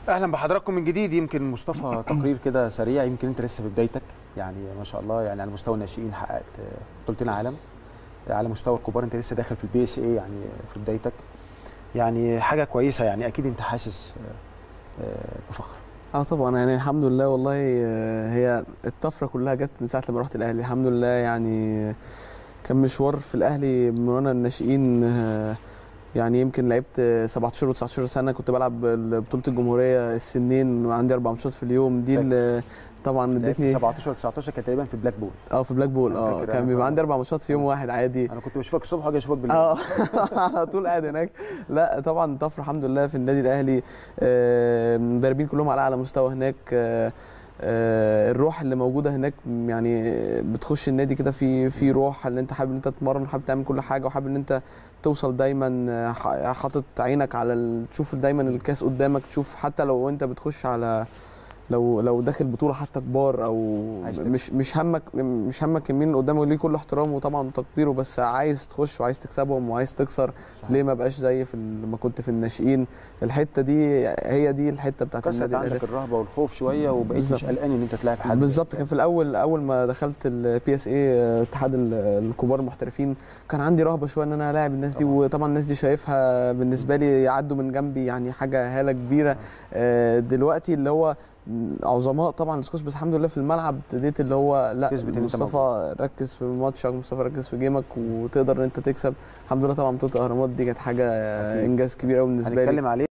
اهلا بحضراتكم من جديد يمكن مصطفى تقرير كده سريع يمكن انت لسه في بدايتك يعني ما شاء الله يعني على مستوى الناشئين حققت بطولتين عالم على مستوى الكبار انت لسه داخل في البي اس اي يعني في بدايتك يعني حاجه كويسه يعني اكيد انت حاسس بفخر اه طبعا يعني الحمد لله والله آه، هي الطفره كلها جت من ساعه لما رحت الاهلي الحمد لله يعني كان مشوار في الاهلي من وانا الناشئين آه، يعني يمكن لعبت 17 و19 سنه كنت بلعب بطوله الجمهوريه السنين وعندي اربع ماتشات في اليوم دي اللي طبعا لعبت ادتني 17 19 كان تقريبا في بلاك بول اه في بلاك بول أنا اه فاكر كان أنا بيبقى عندي اربع ماتشات في يوم واحد عادي انا كنت بشوفك الصبح واجي اشوفك بالليل اه على طول قاعد هناك لا طبعا طفره الحمد لله في النادي الاهلي آه، المدربين كلهم على اعلى مستوى هناك آه، آه، الروح اللي موجوده هناك يعني بتخش النادي كده في في روح ان انت حابب ان انت تتمرن وحابب تعمل كل حاجه وحابب ان انت توصل دايما آه، ح- حاطط عينك على ال- تشوف دايما الكاس قدامك تشوف حتى لو انت بتخش على لو لو داخل بطوله حتى كبار او عايز تكسب. مش مش همك مش همك مين اللي قدامك ليه كل احترامه وطبعا تقديره بس عايز تخش وعايز تكسبهم وعايز تكسر صحيح. ليه ما بقاش زي في ال- لما كنت في الناشئين الحته دي هي دي الحته بتاعت كسرت النادي عندك الأهلي. الرهبه والخوف شويه وبقيت مش بالظبط. قلقان ان انت تلاعب حد بالظبط كان في الاول اول ما دخلت البي اس اي اتحاد ال- الكبار المحترفين كان عندي رهبه شويه ان انا الاعب الناس دي طبعاً. وطبعا الناس دي شايفها بالنسبه لي يعدوا من جنبي يعني حاجه هاله كبيره آه، دلوقتي اللي هو عظماء طبعا السكوش بس الحمد لله في الملعب ابتديت اللي هو لا تثبت إن أنت مصطفى ركز في ماتشك مصطفى ركز في جيمك وتقدر ان انت تكسب الحمد لله طبعا بطوله الاهرامات دي كانت حاجه أكيد. انجاز كبير قوي بالنسبه لي هنتكلم عليه